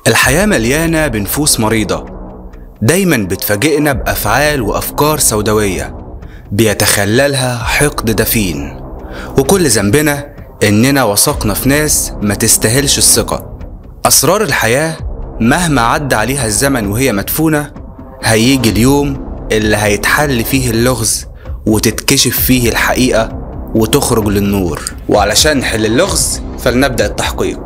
الحياة مليانة بنفوس مريضة دايما بتفاجئنا بأفعال وأفكار سوداوية بيتخللها حقد دفين وكل ذنبنا إننا وثقنا في ناس ما تستاهلش الثقة أسرار الحياة مهما عدى عليها الزمن وهي مدفونة هيجي اليوم اللي هيتحل فيه اللغز وتتكشف فيه الحقيقة وتخرج للنور وعلشان نحل اللغز فلنبدأ التحقيق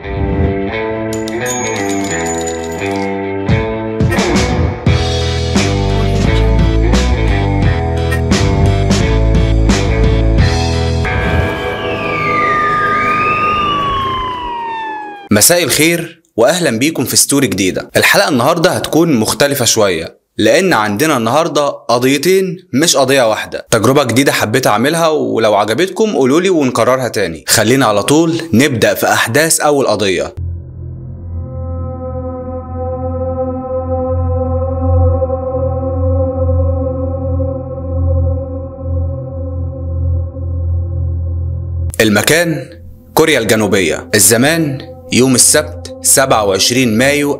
مساء الخير واهلا بيكم في ستوري جديده الحلقه النهارده هتكون مختلفه شويه لان عندنا النهارده قضيتين مش قضيه واحده تجربه جديده حبيت اعملها ولو عجبتكم قولولي ونكررها تاني خلينا على طول نبدا في احداث اول قضيه المكان كوريا الجنوبية الزمان يوم السبت 27 مايو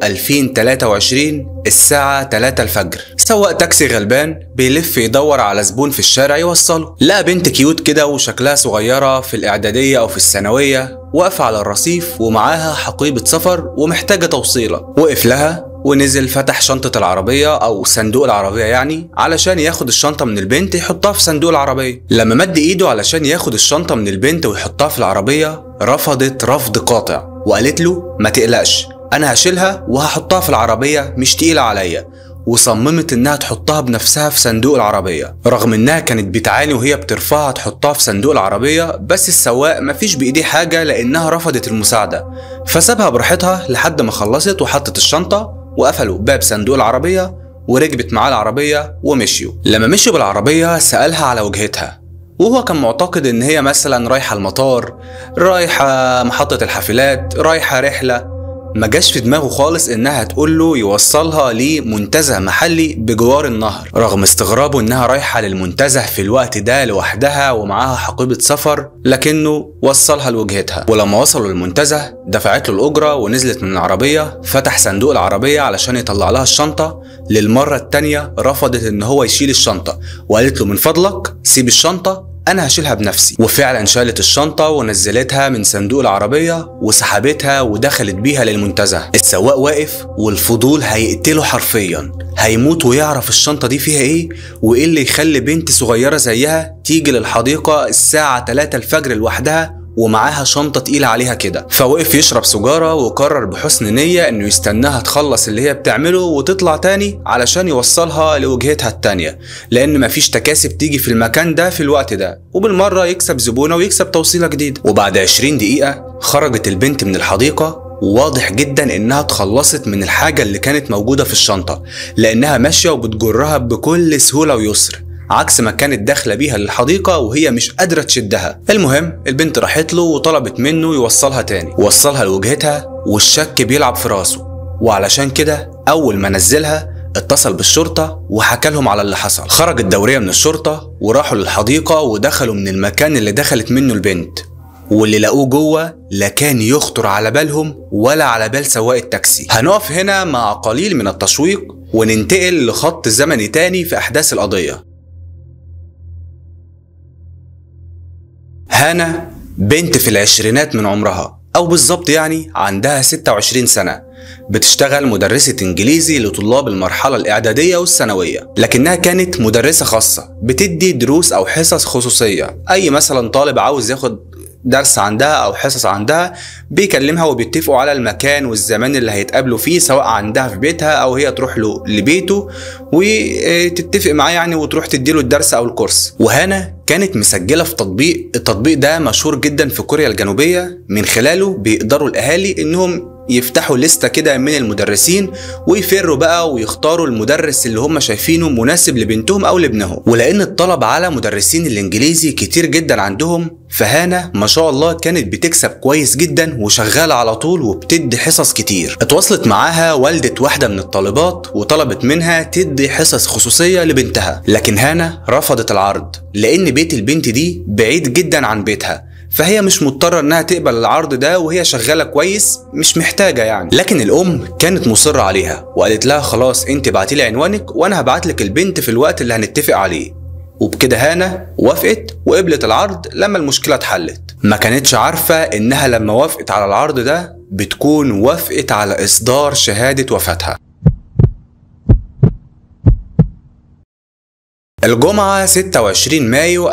2023 الساعة 3 الفجر سواق تاكسي غلبان بيلف يدور على زبون في الشارع يوصله لقى بنت كيوت كده وشكلها صغيرة في الإعدادية أو في الثانوية واقفة على الرصيف ومعاها حقيبة سفر ومحتاجة توصيلة وقف لها ونزل فتح شنطة العربية أو صندوق العربية يعني علشان ياخد الشنطة من البنت يحطها في صندوق العربية لما مد إيده علشان ياخد الشنطة من البنت ويحطها في العربية رفضت رفض قاطع وقالت له ما تقلقش أنا هشيلها وهحطها في العربية مش تقيلة عليا وصممت انها تحطها بنفسها في صندوق العربية رغم انها كانت بتعاني وهي بترفعها تحطها في صندوق العربية بس السواق مفيش بايديه حاجة لانها رفضت المساعدة فسابها براحتها لحد ما خلصت وحطت الشنطة وقفلوا باب صندوق العربية وركبت معاه العربية ومشيوا لما مشوا بالعربية سألها على وجهتها وهو كان معتقد ان هي مثلا رايحة المطار رايحة محطة الحافلات رايحة رحلة ما جاش في دماغه خالص انها تقول له يوصلها لمنتزه محلي بجوار النهر رغم استغرابه انها رايحه للمنتزه في الوقت ده لوحدها ومعاها حقيبه سفر لكنه وصلها لوجهتها ولما وصلوا للمنتزه دفعت له الاجره ونزلت من العربيه فتح صندوق العربيه علشان يطلع لها الشنطه للمره التانيه رفضت ان هو يشيل الشنطه وقالت له من فضلك سيب الشنطه انا هشيلها بنفسي وفعلا شالت الشنطة ونزلتها من صندوق العربية وسحبتها ودخلت بيها للمنتزه السواق واقف والفضول هيقتله حرفيا هيموت ويعرف الشنطة دي فيها ايه وايه اللي يخلي بنت صغيرة زيها تيجي للحديقة الساعة 3 الفجر لوحدها ومعاها شنطة تقيلة عليها كده فوقف يشرب سجارة وقرر بحسن نية انه يستناها تخلص اللي هي بتعمله وتطلع تاني علشان يوصلها لوجهتها التانية لان مفيش تكاسب تيجي في المكان ده في الوقت ده وبالمرة يكسب زبونة ويكسب توصيلة جديدة وبعد 20 دقيقة خرجت البنت من الحديقة وواضح جدا انها اتخلصت من الحاجة اللي كانت موجودة في الشنطة لانها ماشية وبتجرها بكل سهولة ويسر عكس ما كانت داخله بيها للحديقه وهي مش قادره تشدها المهم البنت راحت له وطلبت منه يوصلها تاني وصلها لوجهتها والشك بيلعب في راسه وعلشان كده اول ما نزلها اتصل بالشرطة وحكى لهم على اللي حصل خرج الدورية من الشرطة وراحوا للحديقة ودخلوا من المكان اللي دخلت منه البنت واللي لقوه جوه لا كان يخطر على بالهم ولا على بال سواق التاكسي هنقف هنا مع قليل من التشويق وننتقل لخط زمني تاني في أحداث القضية هانا بنت في العشرينات من عمرها أو بالظبط يعني عندها 26 سنة بتشتغل مدرسة إنجليزي لطلاب المرحلة الإعدادية والثانوية لكنها كانت مدرسة خاصة بتدي دروس أو حصص خصوصية أي مثلا طالب عاوز ياخد درس عندها او حصص عندها بيكلمها وبيتفقوا على المكان والزمان اللي هيتقابلوا فيه سواء عندها في بيتها او هي تروح له لبيته وتتفق معاه يعني وتروح تديله الدرس او الكورس وهنا كانت مسجلة في تطبيق التطبيق ده مشهور جدا في كوريا الجنوبية من خلاله بيقدروا الأهالي إنهم يفتحوا لستة كده من المدرسين ويفروا بقى ويختاروا المدرس اللي هم شايفينه مناسب لبنتهم أو لابنهم ولأن الطلب على مدرسين الإنجليزي كتير جدا عندهم فهانا ما شاء الله كانت بتكسب كويس جدا وشغالة على طول وبتدي حصص كتير اتواصلت معاها والدة واحدة من الطالبات وطلبت منها تدي حصص خصوصية لبنتها لكن هانا رفضت العرض لأن بيت البنت دي بعيد جدا عن بيتها فهي مش مضطرة انها تقبل العرض ده وهي شغالة كويس مش محتاجة يعني لكن الام كانت مصرة عليها وقالت لها خلاص انت بعتيلي عنوانك وانا هبعتلك البنت في الوقت اللي هنتفق عليه وبكده هانا وافقت وقبلت العرض لما المشكلة اتحلت ما كانتش عارفة انها لما وافقت على العرض ده بتكون وافقت على اصدار شهادة وفاتها الجمعة 26 مايو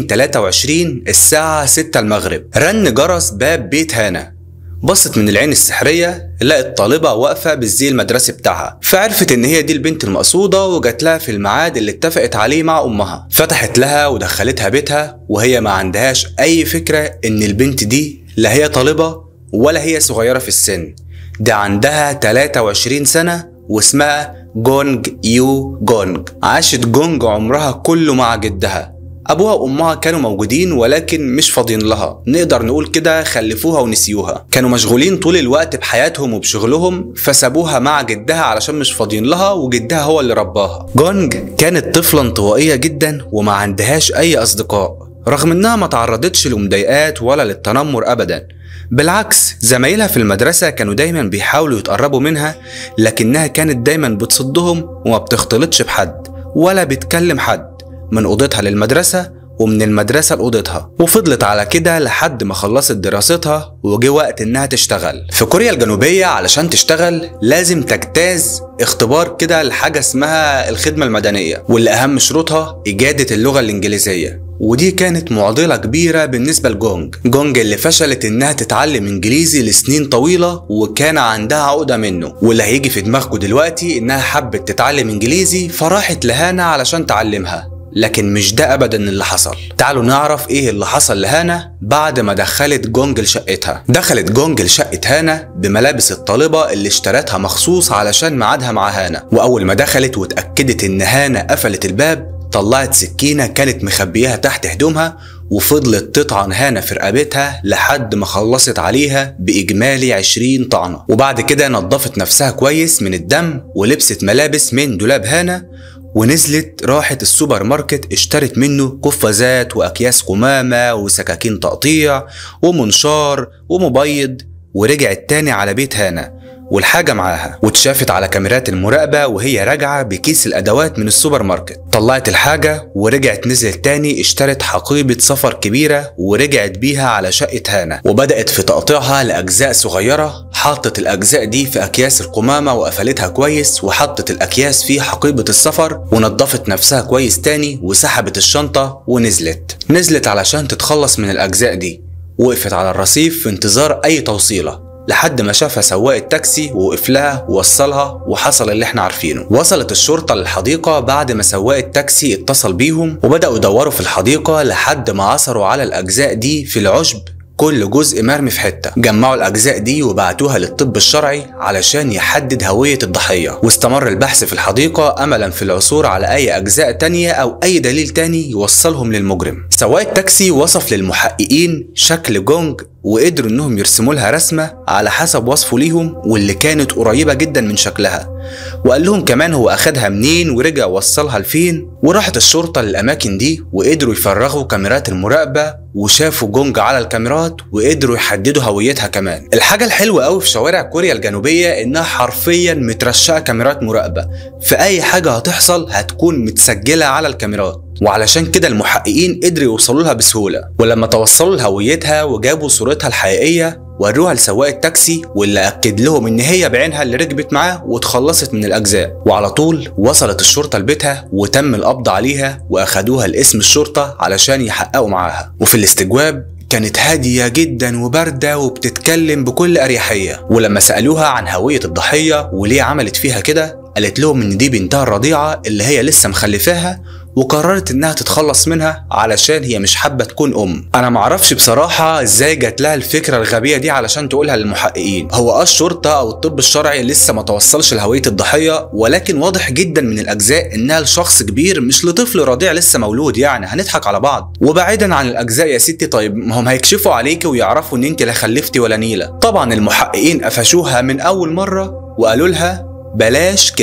2023 الساعة 6 المغرب رن جرس باب بيت هانا بصت من العين السحرية لقت طالبة واقفة بالزي المدرسي بتاعها فعرفت ان هي دي البنت المقصودة وجات لها في الميعاد اللي اتفقت عليه مع امها فتحت لها ودخلتها بيتها وهي ما عندهاش اي فكرة ان البنت دي لا هي طالبة ولا هي صغيرة في السن دي عندها 23 سنة واسمها جونج يو جونج عاشت جونج عمرها كله مع جدها أبوها وأمها كانوا موجودين ولكن مش فاضيين لها نقدر نقول كده خلفوها ونسيوها كانوا مشغولين طول الوقت بحياتهم وبشغلهم فسابوها مع جدها علشان مش فاضيين لها وجدها هو اللي رباها جونج كانت طفلة انطوائية جدا وما عندهاش أي أصدقاء رغم إنها ما تعرضتش لمضايقات ولا للتنمر أبدا بالعكس زمايلها في المدرسة كانوا دايما بيحاولوا يتقربوا منها لكنها كانت دايما بتصدهم وما بتختلطش بحد ولا بتكلم حد من أوضتها للمدرسة ومن المدرسة لأوضتها وفضلت على كده لحد ما خلصت دراستها وجه وقت إنها تشتغل في كوريا الجنوبية علشان تشتغل لازم تجتاز اختبار كده لحاجة اسمها الخدمة المدنية واللي أهم شروطها إجادة اللغة الإنجليزية ودي كانت معضلة كبيرة بالنسبة لجونج جونج اللي فشلت انها تتعلم انجليزي لسنين طويلة وكان عندها عقدة منه واللي هيجي في دماغكم دلوقتي انها حبت تتعلم انجليزي فراحت لهانا علشان تعلمها لكن مش ده ابدا اللي حصل تعالوا نعرف ايه اللي حصل لهانا بعد ما دخلت جونج لشقتها دخلت جونج لشقة هانا بملابس الطالبة اللي اشترتها مخصوص علشان ميعادها مع هانا واول ما دخلت واتأكدت ان هانا قفلت الباب طلعت سكينة كانت مخبياها تحت هدومها وفضلت تطعن هانا في رقبتها لحد ما خلصت عليها بإجمالي 20 طعنة وبعد كده نظفت نفسها كويس من الدم ولبست ملابس من دولاب هانا ونزلت راحت السوبر ماركت اشترت منه قفازات وأكياس قمامة وسكاكين تقطيع ومنشار ومبيض ورجعت تاني على بيت هانا والحاجة معاها واتشافت على كاميرات المراقبة وهي راجعة بكيس الأدوات من السوبر ماركت طلعت الحاجة ورجعت نزلت تاني اشترت حقيبة سفر كبيرة ورجعت بيها على شقة هانا وبدأت في تقطيعها لأجزاء صغيرة حطت الأجزاء دي في أكياس القمامة وقفلتها كويس وحطت الأكياس في حقيبة السفر ونظفت نفسها كويس تاني وسحبت الشنطة ونزلت نزلت علشان تتخلص من الأجزاء دي وقفت على الرصيف في انتظار أي توصيلة لحد ما شافها سواق التاكسي ووقف لها ووصلها وحصل اللي احنا عارفينه وصلت الشرطة للحديقة بعد ما سواق التاكسي اتصل بيهم وبدأوا يدوروا في الحديقة لحد ما عثروا على الأجزاء دي في العشب كل جزء مرمي في حتة جمعوا الأجزاء دي وبعتوها للطب الشرعي علشان يحدد هوية الضحية واستمر البحث في الحديقة أملا في العثور على أي أجزاء تانية أو أي دليل تاني يوصلهم للمجرم سواق التاكسي وصف للمحققين شكل جونج وقدروا انهم يرسموا لها رسمه على حسب وصفه ليهم واللي كانت قريبه جدا من شكلها وقال لهم كمان هو اخدها منين ورجع وصلها لفين وراحت الشرطه للاماكن دي وقدروا يفرغوا كاميرات المراقبه وشافوا جونج على الكاميرات وقدروا يحددوا هويتها كمان الحاجه الحلوه قوي في شوارع كوريا الجنوبيه انها حرفيا مترشقه كاميرات مراقبه في اي حاجه هتحصل هتكون متسجله على الكاميرات وعلشان كده المحققين قدروا يوصلوا لها بسهوله ولما توصلوا لهويتها وجابوا صورتها الحقيقيه وروها لسواق التاكسي واللي اكد لهم ان هي بعينها اللي ركبت معاه واتخلصت من الاجزاء وعلى طول وصلت الشرطه لبيتها وتم القبض عليها واخدوها لاسم الشرطه علشان يحققوا معاها وفي الاستجواب كانت هادية جدا وباردة وبتتكلم بكل أريحية ولما سألوها عن هوية الضحية وليه عملت فيها كده قالت لهم إن دي بنتها الرضيعة اللي هي لسه مخلفاها وقررت انها تتخلص منها علشان هي مش حابه تكون ام انا معرفش بصراحه ازاي جات لها الفكره الغبيه دي علشان تقولها للمحققين هو اه الشرطه او الطب الشرعي لسه ما توصلش لهويه الضحيه ولكن واضح جدا من الاجزاء انها لشخص كبير مش لطفل رضيع لسه مولود يعني هنضحك على بعض وبعيدا عن الاجزاء يا ستي طيب ما هم هيكشفوا عليكي ويعرفوا ان انت لا خلفتي ولا نيله طبعا المحققين قفشوها من اول مره وقالوا لها بلاش كذب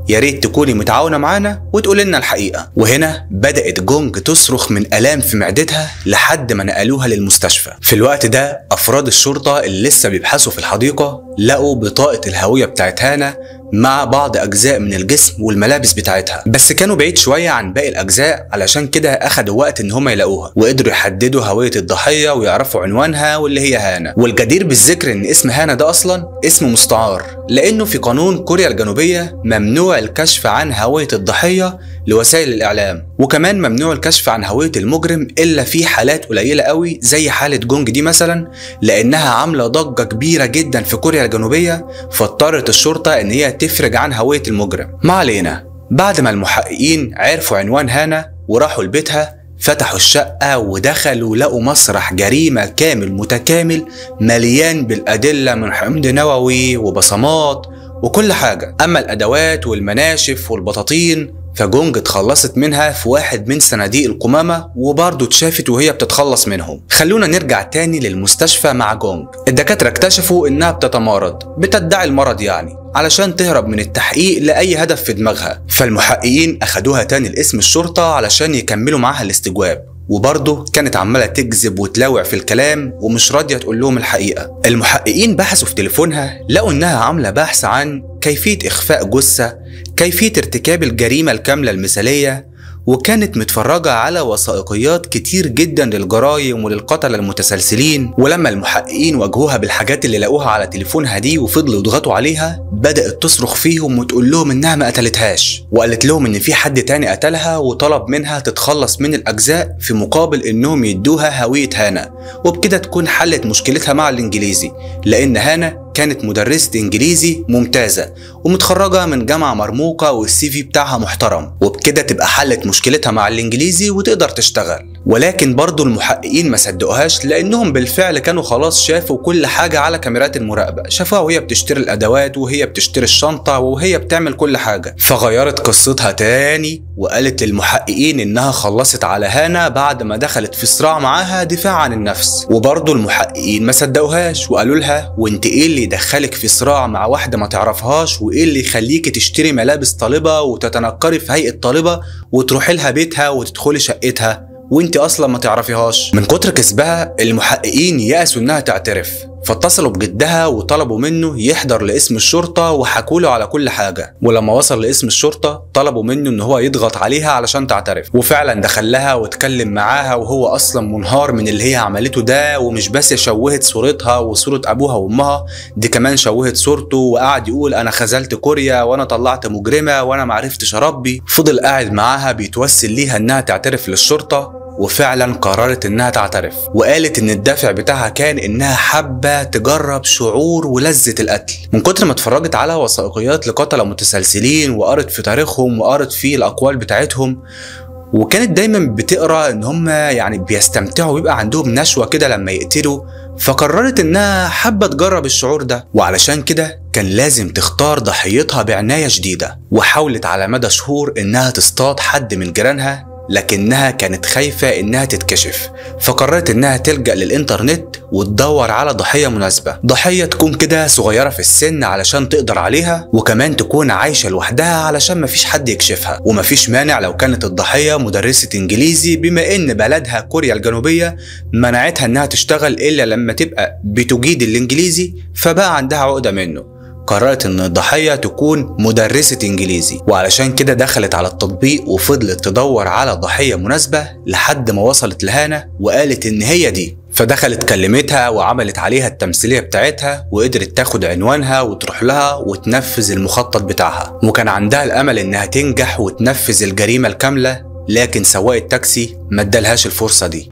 يا ريت تكوني متعاونه معانا وتقول لنا الحقيقه وهنا بدات جونج تصرخ من الام في معدتها لحد ما نقلوها للمستشفى في الوقت ده افراد الشرطه اللي لسه بيبحثوا في الحديقه لقوا بطاقه الهويه بتاعت هانا مع بعض اجزاء من الجسم والملابس بتاعتها بس كانوا بعيد شويه عن باقي الاجزاء علشان كده اخدوا وقت ان هم يلاقوها وقدروا يحددوا هويه الضحيه ويعرفوا عنوانها واللي هي هانا والجدير بالذكر ان اسم هانا ده اصلا اسم مستعار لانه في قانون كوريا الجنوبيه ممنوع الكشف عن هويه الضحيه لوسائل الاعلام وكمان ممنوع الكشف عن هويه المجرم الا في حالات قليله قوي زي حاله جونج دي مثلا لانها عامله ضجه كبيره جدا في كوريا الجنوبيه فاضطرت الشرطه ان هي تفرج عن هويه المجرم ما علينا بعد ما المحققين عرفوا عنوان هانا وراحوا لبيتها فتحوا الشقة ودخلوا لقوا مسرح جريمة كامل متكامل مليان بالأدلة من حمض نووي وبصمات وكل حاجة أما الأدوات والمناشف والبطاطين فجونج اتخلصت منها في واحد من صناديق القمامة وبرضه اتشافت وهي بتتخلص منهم خلونا نرجع تاني للمستشفى مع جونج الدكاترة اكتشفوا انها بتتمارض بتدعي المرض يعني علشان تهرب من التحقيق لأي هدف في دماغها فالمحققين أخدوها تاني لاسم الشرطة علشان يكملوا معاها الاستجواب وبرضه كانت عمالة تكذب وتلاوع في الكلام ومش راضية تقول لهم الحقيقة المحققين بحثوا في تليفونها لقوا إنها عاملة بحث عن كيفية إخفاء جثة كيفية ارتكاب الجريمة الكاملة المثالية وكانت متفرجة على وثائقيات كتير جدا للجرايم وللقتلة المتسلسلين ولما المحققين واجهوها بالحاجات اللي لقوها على تليفونها دي وفضلوا يضغطوا عليها بدأت تصرخ فيهم وتقول لهم انها ما قتلتهاش وقالت لهم ان في حد تاني قتلها وطلب منها تتخلص من الاجزاء في مقابل انهم يدوها هوية هانا وبكده تكون حلت مشكلتها مع الانجليزي لان هانا كانت مدرسة إنجليزي ممتازة ومتخرجة من جامعة مرموقة والسي في بتاعها محترم وبكده تبقى حلت مشكلتها مع الإنجليزي وتقدر تشتغل ولكن برضو المحققين ما صدقوهاش لأنهم بالفعل كانوا خلاص شافوا كل حاجة على كاميرات المراقبة شافوها وهي بتشتري الأدوات وهي بتشتري الشنطة وهي بتعمل كل حاجة فغيرت قصتها تاني وقالت للمحققين إنها خلصت على هانا بعد ما دخلت في صراع معاها دفاع عن النفس وبرضو المحققين ما صدقوهاش وقالوا لها وانت ايه اللي يدخلك في صراع مع واحدة ما تعرفهاش وايه اللي يخليكي تشتري ملابس طالبة وتتنكري في هيئة طالبة وتروحي لها بيتها وتدخلي شقتها وانت اصلا ما تعرفيهاش من كتر كسبها المحققين يأسوا انها تعترف فاتصلوا بجدها وطلبوا منه يحضر لاسم الشرطة وحكوا له على كل حاجة ولما وصل لاسم الشرطة طلبوا منه ان هو يضغط عليها علشان تعترف وفعلا دخل لها واتكلم معاها وهو اصلا منهار من اللي هي عملته ده ومش بس شوهت صورتها وصورة ابوها وامها دي كمان شوهت صورته وقعد يقول انا خذلت كوريا وانا طلعت مجرمة وانا معرفتش اربي فضل قاعد معاها بيتوسل ليها انها تعترف للشرطة وفعلا قررت انها تعترف وقالت ان الدافع بتاعها كان انها حابه تجرب شعور ولذه القتل من كتر ما اتفرجت على وثائقيات لقتله متسلسلين وقرت في تاريخهم وقرت في الاقوال بتاعتهم وكانت دايما بتقرا ان هم يعني بيستمتعوا ويبقى عندهم نشوه كده لما يقتلوا فقررت انها حابه تجرب الشعور ده وعلشان كده كان لازم تختار ضحيتها بعنايه شديده وحاولت على مدى شهور انها تصطاد حد من جيرانها لكنها كانت خايفة إنها تتكشف فقررت إنها تلجأ للإنترنت وتدور على ضحية مناسبة ضحية تكون كده صغيرة في السن علشان تقدر عليها وكمان تكون عايشة لوحدها علشان مفيش حد يكشفها ومفيش مانع لو كانت الضحية مدرسة إنجليزي بما إن بلدها كوريا الجنوبية منعتها إنها تشتغل إلا لما تبقى بتجيد الإنجليزي فبقى عندها عقدة منه قررت ان الضحية تكون مدرسة انجليزي وعلشان كده دخلت على التطبيق وفضلت تدور على ضحية مناسبة لحد ما وصلت لهانا وقالت ان هي دي فدخلت كلمتها وعملت عليها التمثيلية بتاعتها وقدرت تاخد عنوانها وتروح لها وتنفذ المخطط بتاعها وكان عندها الامل انها تنجح وتنفذ الجريمة الكاملة لكن سواق التاكسي ما ادالهاش الفرصة دي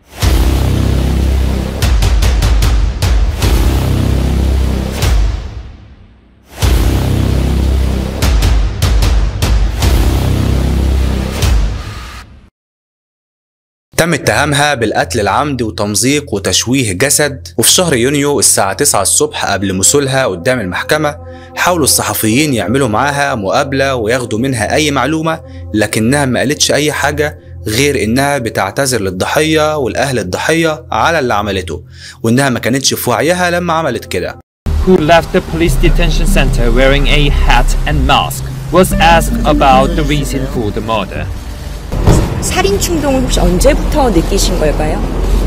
تم اتهامها بالقتل العمدي وتمزيق وتشويه جسد وفي شهر يونيو الساعة 9 الصبح قبل مسولها قدام المحكمة حاولوا الصحفيين يعملوا معاها مقابلة وياخدوا منها أي معلومة لكنها ما قالتش أي حاجة غير إنها بتعتذر للضحية والأهل الضحية على اللي عملته وإنها ما كانتش في وعيها لما عملت كده who left the police detention center wearing a hat and mask was asked about the reason for the murder. 살인 충동을 혹시 언제부터 느끼신 걸까요?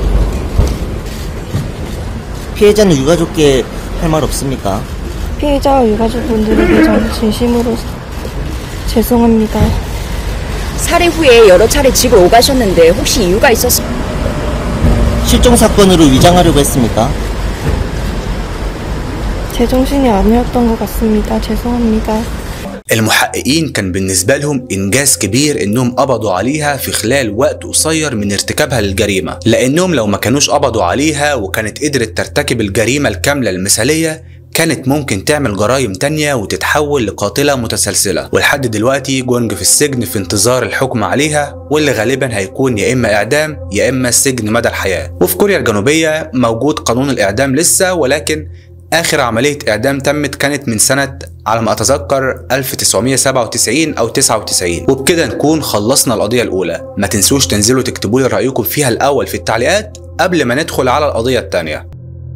피해자는 유가족께 할 말 없습니까? 피해자와 유가족분들에게 저는 진심으로 죄송합니다. 살해 후에 여러 차례 집을 오가셨는데 혹시 이유가 있었... 실종 사건으로 위장하려고 했습니까? 제정신이 아니었던 것 같습니다. 죄송합니다. المحققين كان بالنسبة لهم إنجاز كبير إنهم قبضوا عليها في خلال وقت قصير من ارتكابها للجريمة لأنهم لو ما كانوش قبضوا عليها وكانت قدرت ترتكب الجريمة الكاملة المثالية كانت ممكن تعمل جرائم تانية وتتحول لقاتلة متسلسلة ولحد دلوقتي جونج في السجن في انتظار الحكم عليها واللي غالبا هيكون يا إما إعدام يا إما السجن مدى الحياة وفي كوريا الجنوبية موجود قانون الإعدام لسه ولكن آخر عملية إعدام تمت كانت من سنة على ما أتذكر 1997 أو 99 وبكده نكون خلصنا القضية الأولى ما تنسوش تنزلوا تكتبوا لي رأيكم فيها الأول في التعليقات قبل ما ندخل على القضية التانية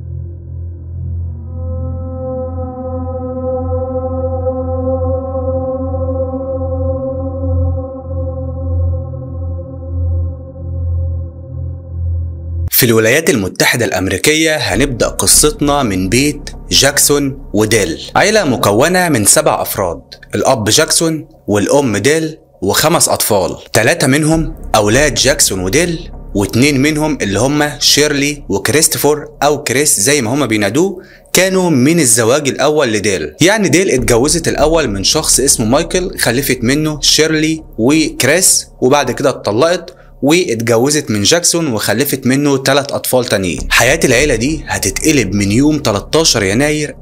في الولايات المتحدة الأمريكية هنبدأ قصتنا من بيت جاكسون وديل عيلة مكونة من سبع أفراد الأب جاكسون والأم ديل وخمس أطفال ثلاثة منهم أولاد جاكسون وديل واتنين منهم اللي هما شيرلي وكريستوفر أو كريس زي ما هما بينادوه كانوا من الزواج الأول لديل يعني ديل اتجوزت الأول من شخص اسمه مايكل خلفت منه شيرلي وكريس وبعد كده اتطلقت واتجوزت من جاكسون وخلفت منه ثلاث أطفال تانيين حياة العيلة دي هتتقلب من يوم 13 يناير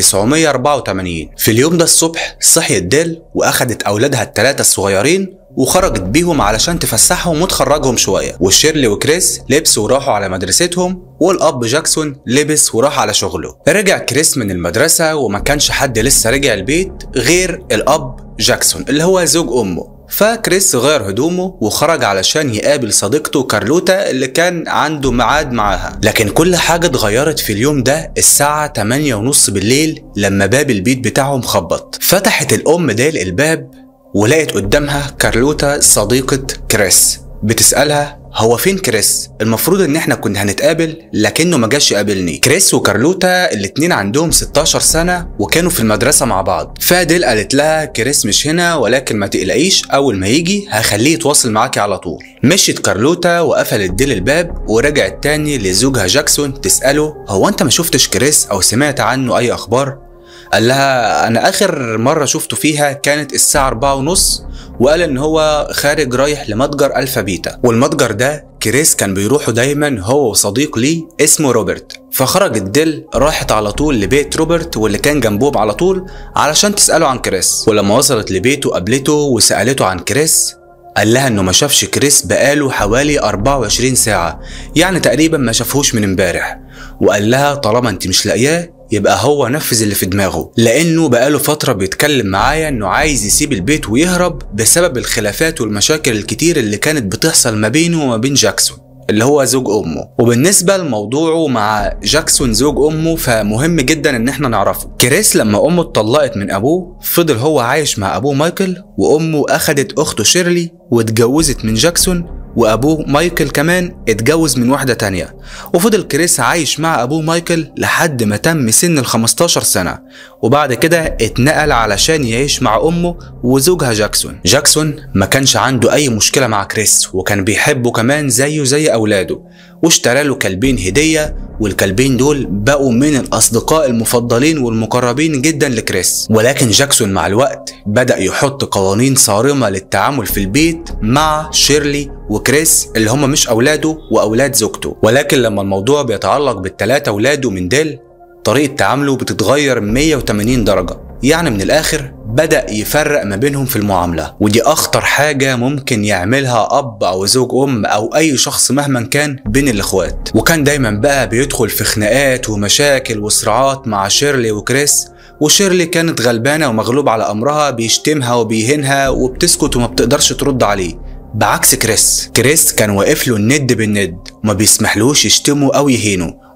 1984 في اليوم ده الصبح صحيت ديل وأخدت أولادها الثلاثة الصغيرين وخرجت بيهم علشان تفسحهم وتخرجهم شوية وشيرلي وكريس لبسوا وراحوا على مدرستهم والأب جاكسون لبس وراح على شغله رجع كريس من المدرسة وما كانش حد لسه رجع البيت غير الأب جاكسون اللي هو زوج أمه فكريس غير هدومه وخرج علشان يقابل صديقته كارلوتا اللي كان عنده ميعاد معاها لكن كل حاجة اتغيرت في اليوم ده الساعة 8 ونص بالليل لما باب البيت بتاعهم خبط فتحت الأم ديل الباب ولقت قدامها كارلوتا صديقة كريس بتسألها هو فين كريس؟ المفروض ان احنا كنا هنتقابل لكنه ما جاش يقابلني. كريس وكارلوتا الاتنين عندهم 16 سنة وكانوا في المدرسة مع بعض. فاديل قالت لها كريس مش هنا ولكن ما تقلقيش اول ما يجي هخليه يتواصل معاكي على طول. مشيت كارلوتا وقفلت ديل الباب ورجعت تاني لزوجها جاكسون تسأله هو انت ما شفتش كريس او سمعت عنه اي اخبار؟ قال لها انا اخر مرة شفته فيها كانت الساعة 4 ونص وقال ان هو خارج رايح لمتجر الفا بيتا والمتجر ده كريس كان بيروحه دايما هو وصديق ليه اسمه روبرت فخرجت ديل راحت على طول لبيت روبرت واللي كان جنبهم على طول علشان تسأله عن كريس ولما وصلت لبيته قابلته وسألته عن كريس قال لها انه ما شافش كريس بقاله حوالي 24 ساعة يعني تقريبا ما شافهوش من امبارح وقال لها طالما انت مش لاقياه يبقى هو نفذ اللي في دماغه لانه بقاله فتره بيتكلم معايا انه عايز يسيب البيت ويهرب بسبب الخلافات والمشاكل الكتير اللي كانت بتحصل ما بينه وما بين جاكسون اللي هو زوج امه وبالنسبه لموضوعه مع جاكسون زوج امه فمهم جدا ان احنا نعرفه كريس لما امه اتطلقت من ابوه فضل هو عايش مع ابوه مايكل وامه اخدت اخته شيرلي واتجوزت من جاكسون وابوه مايكل كمان اتجوز من واحده تانية وفضل كريس عايش مع ابوه مايكل لحد ما تم سن ال 15 سنه وبعد كده اتنقل علشان يعيش مع امه وزوجها جاكسون جاكسون ما كانش عنده اي مشكله مع كريس وكان بيحبه كمان زيه زي اولاده واشترى له كلبين هديه والكلبين دول بقوا من الاصدقاء المفضلين والمقربين جدا لكريس ولكن جاكسون مع الوقت بدا يحط قوانين صارمه للتعامل في البيت مع شيرلي وكريس اللي هم مش اولاده واولاد زوجته ولكن لما الموضوع بيتعلق بالثلاثه اولاده من ديل طريقه تعامله بتتغير 180 درجه يعني من الاخر بدا يفرق ما بينهم في المعامله ودي اخطر حاجه ممكن يعملها اب او زوج ام او اي شخص مهما كان بين الاخوات وكان دايما بقى بيدخل في خناقات ومشاكل وصراعات مع شيرلي وكريس وشيرلي كانت غلبانه ومغلوب على امرها بيشتمها وبيهينها وبتسكت وما بتقدرش ترد عليه بعكس كريس كريس كان واقف له الند بالند وما بيسمحلوش يشتمه او يهينه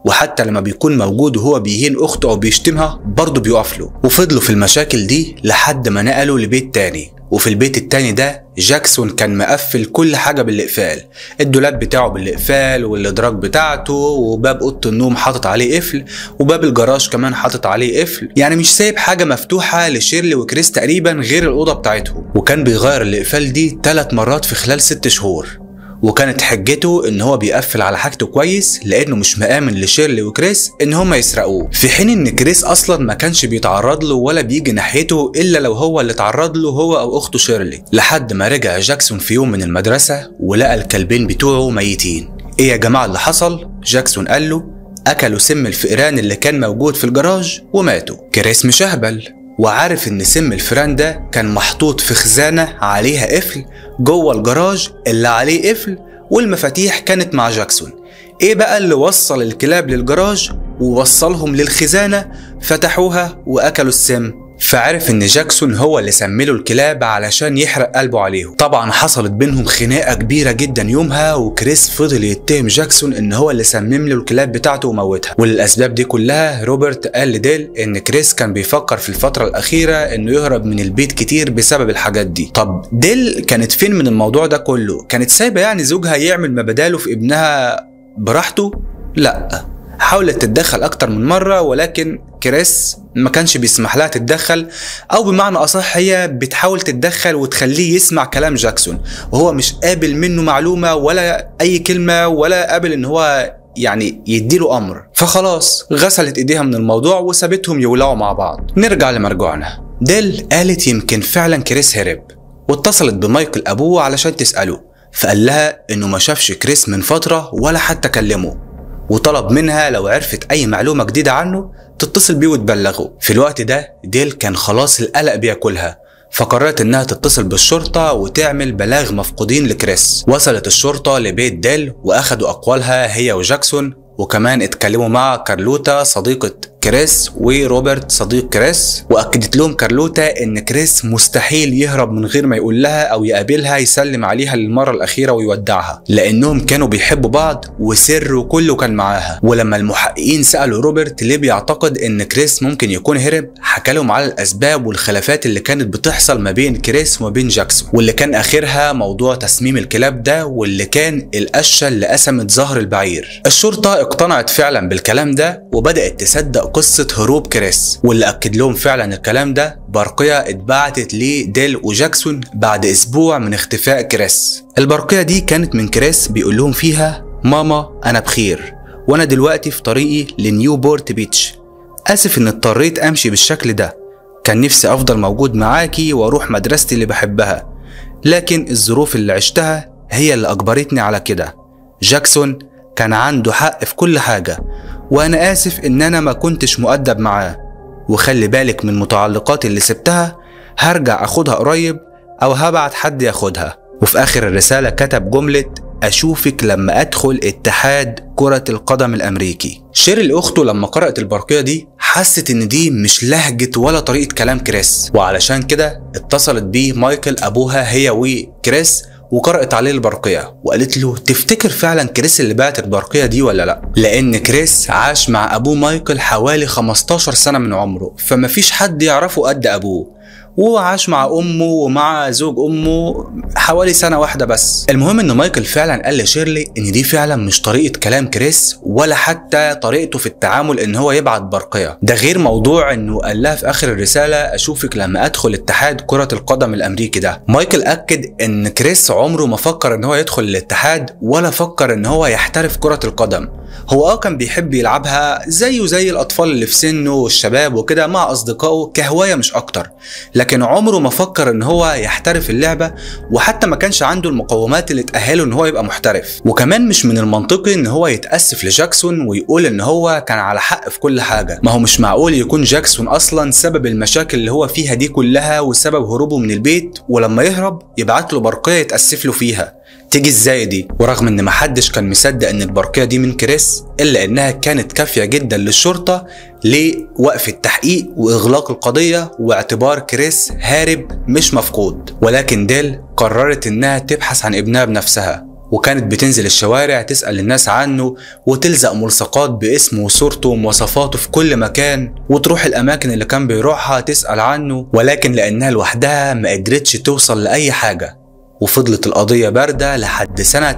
وحتى لما بيكون موجود وهو بيهين اخته او بيشتمها برضه بيقف له وفضلوا في المشاكل دي لحد ما نقلوا لبيت تاني وفي البيت التاني ده جاكسون كان مقفل كل حاجة بالإقفال الدولاب بتاعه بالإقفال والإدراج بتاعته وباب أوضة النوم حاطط عليه قفل وباب الجراج كمان حاطط عليه قفل يعني مش سايب حاجة مفتوحة لشيرلي وكريس تقريبا غير الأوضة بتاعتهم وكان بيغير الإقفال دي ثلاث مرات في خلال ست شهور وكانت حجته ان هو بيقفل على حاجته كويس لانه مش مآمن لشيرلي وكريس ان هما يسرقوه في حين ان كريس اصلا ما كانش بيتعرض له ولا بيجي ناحيته الا لو هو اللي اتعرض له هو او اخته شيرلي لحد ما رجع جاكسون في يوم من المدرسة ولقى الكلبين بتوعه ميتين ايه يا جماعة اللي حصل جاكسون قال له اكلوا سم الفئران اللي كان موجود في الجراج وماتوا كريس مش اهبل وعارف ان سم الفئران ده كان محطوط في خزانة عليها قفل جوه الجراج اللي عليه قفل والمفاتيح كانت مع جاكسون ايه بقى اللي وصل الكلاب للجراج ووصلهم للخزانة فتحوها واكلوا السم فعرف ان جاكسون هو اللي سمله الكلاب علشان يحرق قلبه عليهم طبعا حصلت بينهم خناقه كبيره جدا يومها وكريس فضل يتهم جاكسون ان هو اللي سمم له الكلاب بتاعته وموتها وللاسباب دي كلها روبرت قال لديل ان كريس كان بيفكر في الفتره الاخيره انه يهرب من البيت كتير بسبب الحاجات دي طب ديل كانت فين من الموضوع ده كله كانت سايبه يعني زوجها يعمل ما بداله في ابنها براحته لا حاولت تتدخل اكتر من مره ولكن كريس ما كانش بيسمح لها تتدخل او بمعنى اصح هي بتحاول تتدخل وتخليه يسمع كلام جاكسون وهو مش قابل منه معلومه ولا اي كلمه ولا قابل ان هو يعني يديله امر فخلاص غسلت ايديها من الموضوع وسابتهم يولعوا مع بعض نرجع لمرجوعنا ديل قالت يمكن فعلا كريس هرب واتصلت بمايكل ابوه علشان تساله فقال لها انه ما شافش كريس من فتره ولا حتى كلمه وطلب منها لو عرفت اي معلومه جديده عنه تتصل بيه وتبلغه في الوقت ده ديل كان خلاص القلق بياكلها فقررت انها تتصل بالشرطة وتعمل بلاغ مفقودين لكريس وصلت الشرطة لبيت ديل واخدوا اقوالها هي وجاكسون وكمان اتكلموا مع كارلوتا صديقة كريس وروبرت صديق كريس واكدت لهم كارلوتا ان كريس مستحيل يهرب من غير ما يقول لها او يقابلها يسلم عليها للمره الاخيره ويودعها لانهم كانوا بيحبوا بعض وسره كله كان معاها ولما المحققين سالوا روبرت ليه بيعتقد ان كريس ممكن يكون هرب حكى لهم على الاسباب والخلافات اللي كانت بتحصل ما بين كريس وما بين جاكسون واللي كان اخرها موضوع تسميم الكلاب ده واللي كان القشه اللي قسمت ظهر البعير الشرطه اقتنعت فعلا بالكلام ده وبدات تصدق قصة هروب كريس واللي أكد لهم فعلا الكلام ده برقية اتبعتت لديل وجاكسون بعد أسبوع من اختفاء كريس البرقية دي كانت من كريس بيقول لهم فيها ماما أنا بخير وأنا دلوقتي في طريقي لنيوبورت بيتش آسف إن اضطريت أمشي بالشكل ده كان نفسي أفضل موجود معاكي وأروح مدرستي اللي بحبها لكن الظروف اللي عشتها هي اللي أجبرتني على كده جاكسون كان عنده حق في كل حاجة وأنا آسف إن أنا ما كنتش مؤدب معاه وخلي بالك من متعلقاتي اللي سبتها هرجع أخدها قريب أو هبعت حد ياخدها وفي آخر الرسالة كتب جملة أشوفك لما أدخل اتحاد كرة القدم الأمريكي شيري أخته لما قرأت البرقية دي حست إن دي مش لهجة ولا طريقة كلام كريس وعلشان كده اتصلت بيه مايكل أبوها هي وكريس وقرأت عليه البرقية وقالت له تفتكر فعلا كريس اللي بعت البرقية دي ولا لا لأن كريس عاش مع أبوه مايكل حوالي 15 سنة من عمره فمفيش حد يعرفه قد أبوه وعاش مع امه ومع زوج امه حوالي سنه واحده بس المهم ان مايكل فعلا قال لشيرلي ان دي فعلا مش طريقه كلام كريس ولا حتى طريقته في التعامل ان هو يبعت برقيه ده غير موضوع انه قال لها في اخر الرساله اشوفك لما ادخل اتحاد كره القدم الامريكي ده مايكل اكد ان كريس عمره ما فكر ان هو يدخل الاتحاد ولا فكر ان هو يحترف كره القدم هو اه كان بيحب يلعبها زيه زي الاطفال اللي في سنه والشباب وكده مع اصدقائه كهوايه مش اكتر لكن عمره ما فكر ان هو يحترف اللعبه وحتى ما كانش عنده المقومات اللي تاهله ان هو يبقى محترف وكمان مش من المنطقي ان هو يتاسف لجاكسون ويقول ان هو كان على حق في كل حاجه ما هو مش معقول يكون جاكسون اصلا سبب المشاكل اللي هو فيها دي كلها وسبب هروبه من البيت ولما يهرب يبعت له برقيه يتاسف له فيها تيجي ازاي دي ورغم ان محدش كان مصدق ان البرقيه دي من كريس الا انها كانت كافيه جدا للشرطه لوقف التحقيق واغلاق القضيه واعتبار كريس هارب مش مفقود ولكن ديل قررت انها تبحث عن ابنها بنفسها وكانت بتنزل الشوارع تسأل الناس عنه وتلزق ملصقات باسمه وصورته ومواصفاته في كل مكان وتروح الأماكن اللي كان بيروحها تسأل عنه ولكن لأنها لوحدها ما قدرتش توصل لأي حاجة وفضلت القضية باردة لحد سنة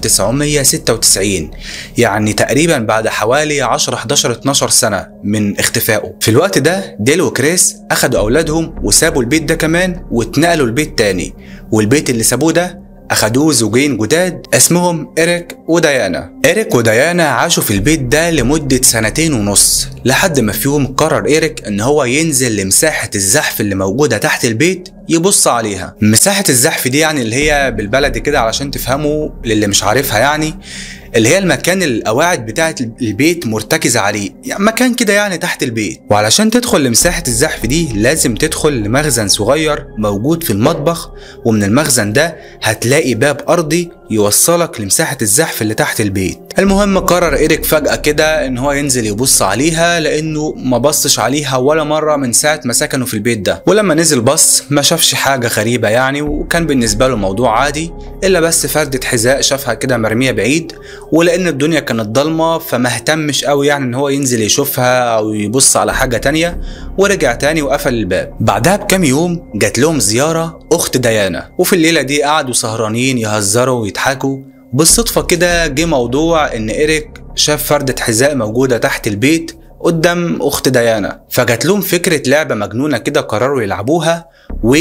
1996 يعني تقريبا بعد حوالي 10 11 12 سنة من اختفائه في الوقت ده ديل وكريس أخدوا أولادهم وسابوا البيت ده كمان واتنقلوا لبيت تاني والبيت اللي سابوه ده أخدوه زوجين جداد اسمهم إيريك وديانا إيريك وديانا عاشوا في البيت ده لمدة سنتين ونص لحد ما في يوم قرر إيريك إن هو ينزل لمساحة الزحف اللي موجودة تحت البيت يبص عليها مساحة الزحف دي يعني اللي هي بالبلدي كده علشان تفهموا للي مش عارفها يعني اللي هي المكان اللي القواعد بتاعة البيت مرتكزة عليه يعني مكان كده يعني تحت البيت وعلشان تدخل لمساحة الزحف دي لازم تدخل لمخزن صغير موجود في المطبخ ومن المخزن ده هتلاقي باب أرضي يوصلك لمساحة الزحف اللي تحت البيت المهم قرر إيريك فجأة كده إن هو ينزل يبص عليها لأنه ما بصش عليها ولا مرة من ساعة ما سكنوا في البيت ده ولما نزل بص ما شافش حاجة غريبة يعني وكان بالنسبة له موضوع عادي إلا بس فردة حذاء شافها كده مرمية بعيد ولأن الدنيا كانت ضلمة فما اهتمش قوي يعني إن هو ينزل يشوفها أو يبص على حاجة تانية ورجع تاني وقفل الباب بعدها بكام يوم جات لهم زيارة أخت ديانا وفي الليلة دي قعدوا سهرانين يهزروا ويضحكوا بالصدفة كده جه موضوع إن إيريك شاف فردة حذاء موجودة تحت البيت قدام أخت ديانا فجات لهم فكرة لعبة مجنونة كده قرروا يلعبوها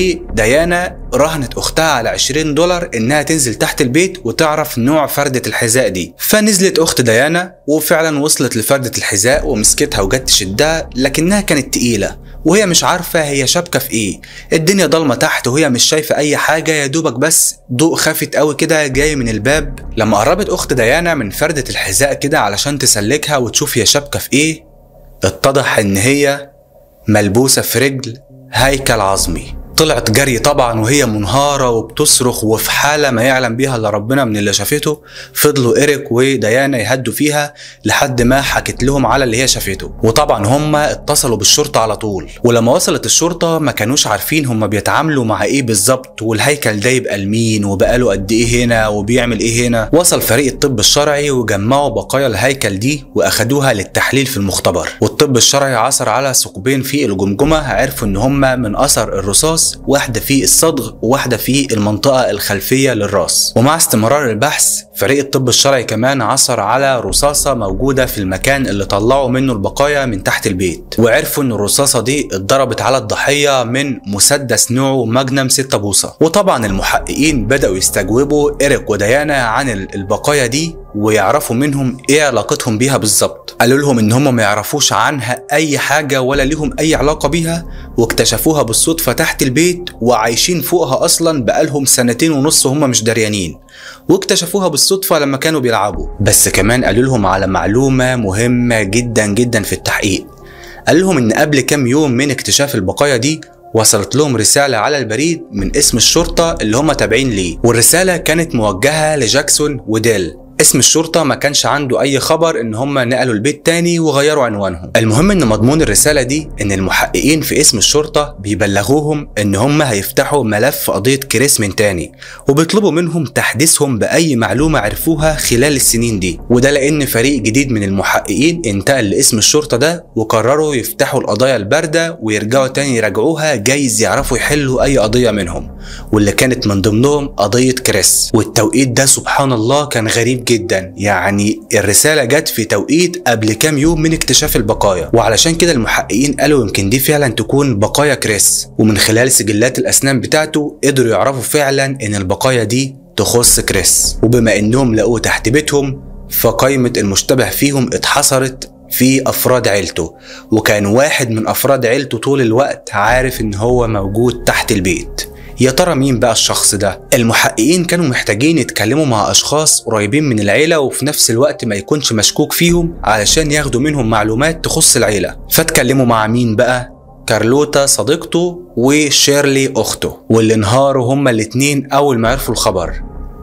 وديانا رهنت أختها على 20 دولار إنها تنزل تحت البيت وتعرف نوع فردة الحذاء دي فنزلت أخت ديانا وفعلا وصلت لفردة الحذاء ومسكتها وجت تشدها لكنها كانت تقيلة وهي مش عارفة هي شابكة في ايه الدنيا ضلمة تحت وهي مش شايفة اي حاجة يا دوبك بس ضوء خافت قوي كده جاي من الباب لما قربت اخت ديانا من فردة الحذاء كده علشان تسلكها وتشوف هي شابكة في ايه اتضح ان هي ملبوسة في رجل هيكل عظمي طلعت جري طبعا وهي منهارة وبتصرخ وفي حالة ما يعلم بيها الا ربنا من اللي شافته فضلوا إيريك وديانا يهدوا فيها لحد ما حكت لهم على اللي هي شافته وطبعا هم اتصلوا بالشرطة على طول ولما وصلت الشرطة ما كانوش عارفين هم بيتعاملوا مع ايه بالظبط والهيكل ده يبقى لمين وبقاله قد ايه هنا وبيعمل ايه هنا وصل فريق الطب الشرعي وجمعوا بقايا الهيكل دي واخدوها للتحليل في المختبر والطب الشرعي عثر على ثقبين في الجمجمة عرفوا ان هم من اثر الرصاص واحدة في الصدغ وواحدة في المنطقة الخلفية للراس ومع استمرار البحث فريق الطب الشرعي كمان عثر على رصاصة موجودة في المكان اللي طلعوا منه البقايا من تحت البيت وعرفوا ان الرصاصة دي اتضربت على الضحية من مسدس نوعه ماجنم 6 بوصة وطبعا المحققين بدأوا يستجوبوا إيريك وديانا عن البقايا دي ويعرفوا منهم ايه علاقتهم بيها بالظبط قالوا لهم ان هم ما يعرفوش عنها اي حاجة ولا ليهم اي علاقة بيها واكتشفوها بالصدفة تحت البيت وعايشين فوقها اصلا بقالهم سنتين ونص وهم مش دريانين واكتشفوها بالصدفة لما كانوا بيلعبوا بس كمان قالوا لهم على معلومة مهمة جدا جدا في التحقيق قال لهم ان قبل كام يوم من اكتشاف البقايا دي وصلت لهم رسالة على البريد من اسم الشرطة اللي هم تابعين ليه والرسالة كانت موجهة لجاكسون وديل اسم الشرطة ما كانش عنده أي خبر إن هم نقلوا البيت تاني وغيروا عنوانهم. المهم إن مضمون الرسالة دي إن المحققين في اسم الشرطة بيبلغوهم إن هم هيفتحوا ملف قضية كريس من تاني وبيطلبوا منهم تحديثهم بأي معلومة عرفوها خلال السنين دي وده لأن فريق جديد من المحققين انتقل لاسم الشرطة ده وقرروا يفتحوا القضايا الباردة ويرجعوا تاني يراجعوها جايز يعرفوا يحلوا أي قضية منهم واللي كانت من ضمنهم قضية كريس والتوقيت ده سبحان الله كان غريب جدا يعني الرسالة جت في توقيت قبل كام يوم من اكتشاف البقايا وعلشان كده المحققين قالوا يمكن دي فعلا تكون بقايا كريس ومن خلال سجلات الأسنان بتاعته قدروا يعرفوا فعلا إن البقايا دي تخص كريس وبما إنهم لقوه تحت بيتهم فقائمة المشتبه فيهم اتحصرت في أفراد عيلته وكان واحد من أفراد عيلته طول الوقت عارف إن هو موجود تحت البيت يا ترى مين بقى الشخص ده؟ المحققين كانوا محتاجين يتكلموا مع أشخاص قريبين من العيلة وفي نفس الوقت ما يكونش مشكوك فيهم علشان ياخدوا منهم معلومات تخص العيلة فاتكلموا مع مين بقى؟ كارلوتا صديقته وشيرلي أخته واللي انهاروا هما الاتنين أول ما عرفوا الخبر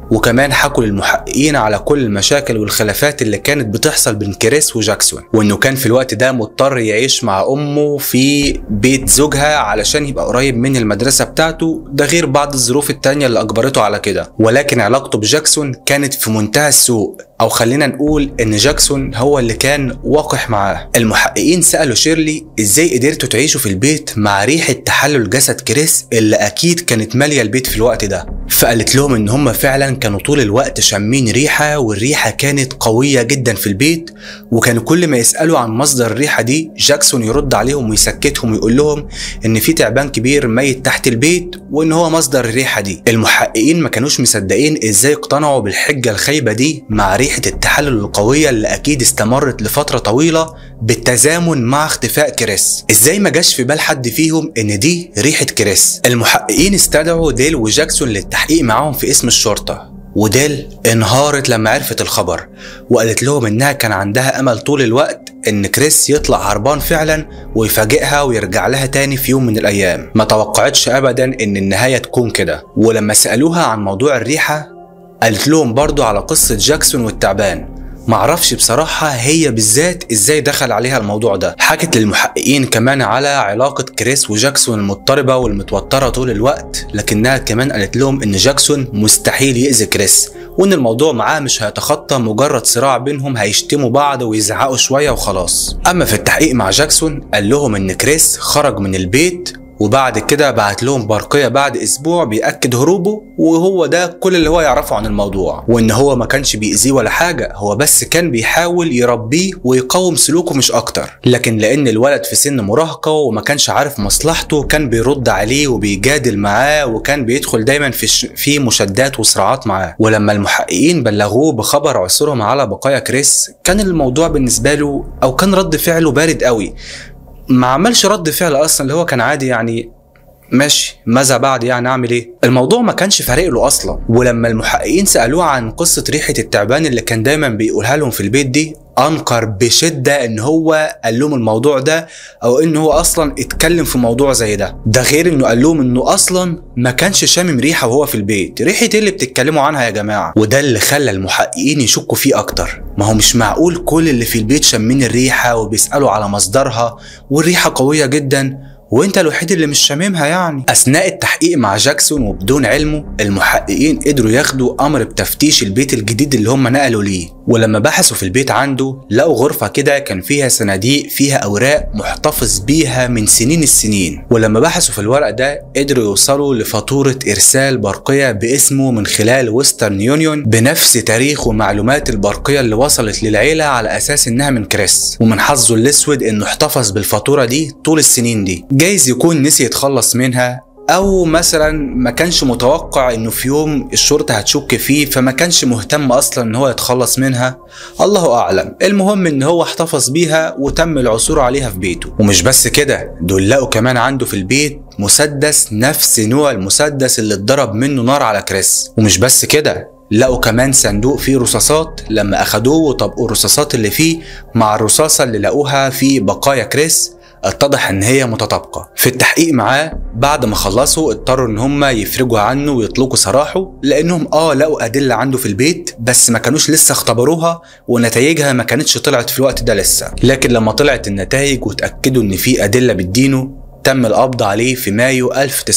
وكمان حكوا للمحققين على كل المشاكل والخلافات اللي كانت بتحصل بين كريس وجاكسون وانه كان في الوقت ده مضطر يعيش مع امه في بيت زوجها علشان يبقى قريب من المدرسة بتاعته ده غير بعض الظروف التانية اللي اجبرته على كده ولكن علاقته بجاكسون كانت في منتهى السوء او خلينا نقول ان جاكسون هو اللي كان وقح معاه المحققين سالوا شيرلي ازاي قدرتوا تعيشوا في البيت مع ريحه تحلل جسد كريس اللي اكيد كانت ماليه البيت في الوقت ده فقالت لهم ان هم فعلا كانوا طول الوقت شامين ريحه والريحه كانت قويه جدا في البيت وكانوا كل ما يسالوا عن مصدر الريحه دي جاكسون يرد عليهم ويسكتهم ويقول لهم ان في تعبان كبير ميت تحت البيت وان هو مصدر الريحه دي المحققين ما كانوش مصدقين ازاي اقتنعوا بالحجه الخايبه دي مع ريحه التحلل القويه اللي اكيد استمرت لفتره طويله بالتزامن مع اختفاء كريس ازاي ما جاش في بال حد فيهم ان دي ريحه كريس المحققين استدعوا ديل وجاكسون للتحقيق معاهم في اسم الشرطه وديل انهارت لما عرفت الخبر وقالت لهم انها كان عندها امل طول الوقت ان كريس يطلع هربان فعلا ويفاجئها ويرجع لها تاني في يوم من الايام ما توقعتش ابدا ان النهايه تكون كده ولما سالوها عن موضوع الريحه قالت لهم برضو على قصه جاكسون والتعبان معرفش بصراحة هي بالذات ازاي دخل عليها الموضوع ده حكت للمحققين كمان على علاقة كريس وجاكسون المضطربة والمتوترة طول الوقت لكنها كمان قالت لهم ان جاكسون مستحيل يأذي كريس وان الموضوع معاه مش هيتخطى مجرد صراع بينهم هيشتموا بعض ويزعقوا شوية وخلاص اما في التحقيق مع جاكسون قال لهم ان كريس خرج من البيت وبعد كده بعت لهم برقية بعد أسبوع بيأكد هروبه وهو ده كل اللي هو يعرفه عن الموضوع وإن هو ما كانش بيأذيه ولا حاجة هو بس كان بيحاول يربيه ويقاوم سلوكه مش أكتر لكن لأن الولد في سن مراهقة وما كانش عارف مصلحته كان بيرد عليه وبيجادل معاه وكان بيدخل دايما في ش... في مشادات وصراعات معاه ولما المحققين بلغوه بخبر عثورهم على بقايا كريس كان الموضوع بالنسبة له أو كان رد فعله بارد قوي ما عملش رد فعل اصلا اللي هو كان عادي يعني ماشي ماذا بعد يعني اعمل ايه الموضوع ما كانش فارق له اصلا ولما المحققين سالوه عن قصه ريحه التعبان اللي كان دايما بيقولها لهم في البيت دي انكر بشده ان هو قال لهم الموضوع ده او ان هو اصلا اتكلم في موضوع زي ده ده غير انه قال لهم انه اصلا ما كانش شامم ريحه وهو في البيت ريحه ايه اللي بتتكلموا عنها يا جماعه وده اللي خلى المحققين يشكوا فيه اكتر ما هو مش معقول كل اللي في البيت شامين الريحه وبيسالوا على مصدرها والريحه قويه جدا وانت الوحيد اللي مش شاممها يعني اثناء التحقيق مع جاكسون وبدون علمه المحققين قدروا ياخدوا امر بتفتيش البيت الجديد اللي هم نقلوا ليه ولما بحثوا في البيت عنده لقوا غرفة كده كان فيها صناديق فيها أوراق محتفظ بيها من سنين السنين ولما بحثوا في الورق ده قدروا يوصلوا لفاتورة إرسال برقية باسمه من خلال ويسترن يونيون بنفس تاريخ ومعلومات البرقية اللي وصلت للعيلة على أساس إنها من كريس ومن حظه الأسود إنه احتفظ بالفاتورة دي طول السنين دي جايز يكون نسي يتخلص منها او مثلا ما كانش متوقع انه في يوم الشرطه هتشك فيه فما كانش مهتم اصلا ان هو يتخلص منها الله اعلم المهم ان هو احتفظ بيها وتم العثور عليها في بيته ومش بس كده دول لقوا كمان عنده في البيت مسدس نفس نوع المسدس اللي اتضرب منه نار على كريس ومش بس كده لقوا كمان صندوق فيه رصاصات لما اخدوه وطبقوا الرصاصات اللي فيه مع الرصاصه اللي لقوها في بقايا كريس اتضح ان هي متطابقه في التحقيق معاه بعد ما خلصوا اضطروا ان هم يفرجوا عنه ويطلقوا سراحه لانهم اه لقوا ادله عنده في البيت بس ما كانوش لسه اختبروها ونتائجها ما كانتش طلعت في الوقت ده لسه لكن لما طلعت النتائج وتاكدوا ان في ادله بتدينه تم القبض عليه في مايو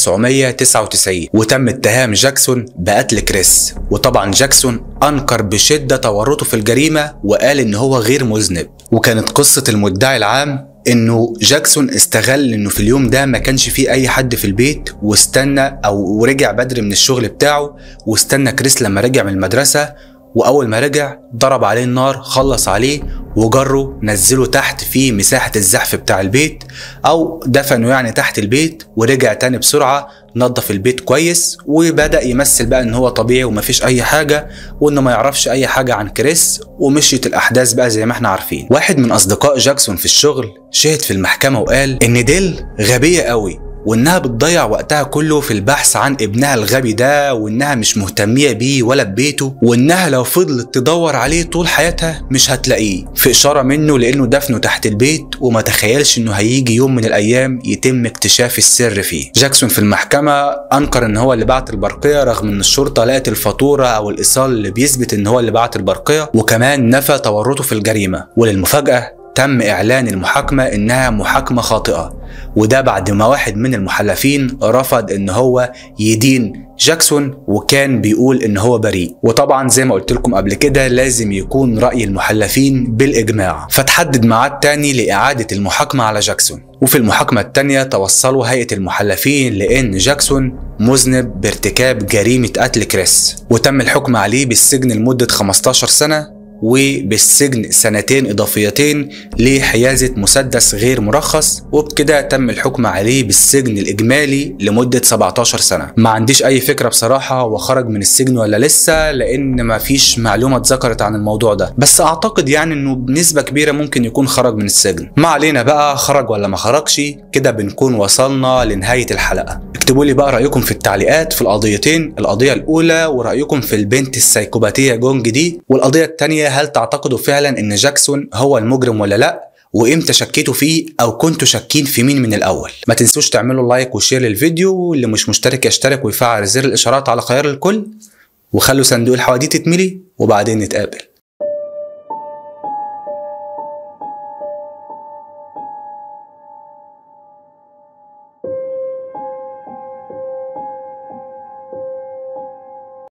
1999 وتم اتهام جاكسون بقتل كريس وطبعا جاكسون انكر بشده تورطه في الجريمه وقال ان هو غير مذنب وكانت قصه المدعي العام انه جاكسون استغل انه في اليوم ده ما كانش فيه اي حد في البيت واستنى او رجع بدري من الشغل بتاعه واستنى كريس لما رجع من المدرسه واول ما رجع ضرب عليه النار خلص عليه وجره نزله تحت في مساحة الزحف بتاع البيت أو دفنه يعني تحت البيت ورجع تاني بسرعة نظف البيت كويس وبدأ يمثل بقى إن هو طبيعي ومفيش أي حاجة وإنه ما يعرفش أي حاجة عن كريس ومشيت الأحداث بقى زي ما احنا عارفين واحد من أصدقاء جاكسون في الشغل شهد في المحكمة وقال إن ديل غبية قوي وانها بتضيع وقتها كله في البحث عن ابنها الغبي ده وانها مش مهتمية بيه ولا ببيته وانها لو فضلت تدور عليه طول حياتها مش هتلاقيه في اشارة منه لانه دفنه تحت البيت وما تخيلش انه هيجي يوم من الايام يتم اكتشاف السر فيه جاكسون في المحكمة انكر ان هو اللي بعت البرقية رغم ان الشرطة لقت الفاتورة او الايصال اللي بيثبت ان هو اللي بعت البرقية وكمان نفى تورطه في الجريمة وللمفاجأة تم إعلان المحاكمة إنها محاكمة خاطئة وده بعد ما واحد من المحلفين رفض إن هو يدين جاكسون وكان بيقول إن هو بريء وطبعا زي ما قلت لكم قبل كده لازم يكون رأي المحلفين بالإجماع فتحدد ميعاد تاني لإعادة المحاكمة على جاكسون وفي المحاكمة التانية توصلوا هيئة المحلفين لأن جاكسون مذنب بارتكاب جريمة قتل كريس وتم الحكم عليه بالسجن لمدة 15 سنة وبالسجن سنتين إضافيتين لحيازة مسدس غير مرخص وبكده تم الحكم عليه بالسجن الإجمالي لمدة 17 سنة ما عنديش أي فكرة بصراحة هو خرج من السجن ولا لسه لأن ما فيش معلومة اتذكرت عن الموضوع ده بس أعتقد يعني إنه بنسبة كبيرة ممكن يكون خرج من السجن ما علينا بقى خرج ولا ما خرجش كده بنكون وصلنا لنهاية الحلقة اكتبوا لي بقى رأيكم في التعليقات في القضيتين القضية الأولى ورأيكم في البنت السايكوباتية جونج دي والقضية التانية هل تعتقدوا فعلا ان جاكسون هو المجرم ولا لا وامتى شكيتوا فيه او كنتوا شاكين في مين من الاول ما تنسوش تعملوا لايك وشير للفيديو واللي مش مشترك يشترك ويفعل زر الاشارات على خيار الكل وخلوا صندوق الحواديت يتملي وبعدين نتقابل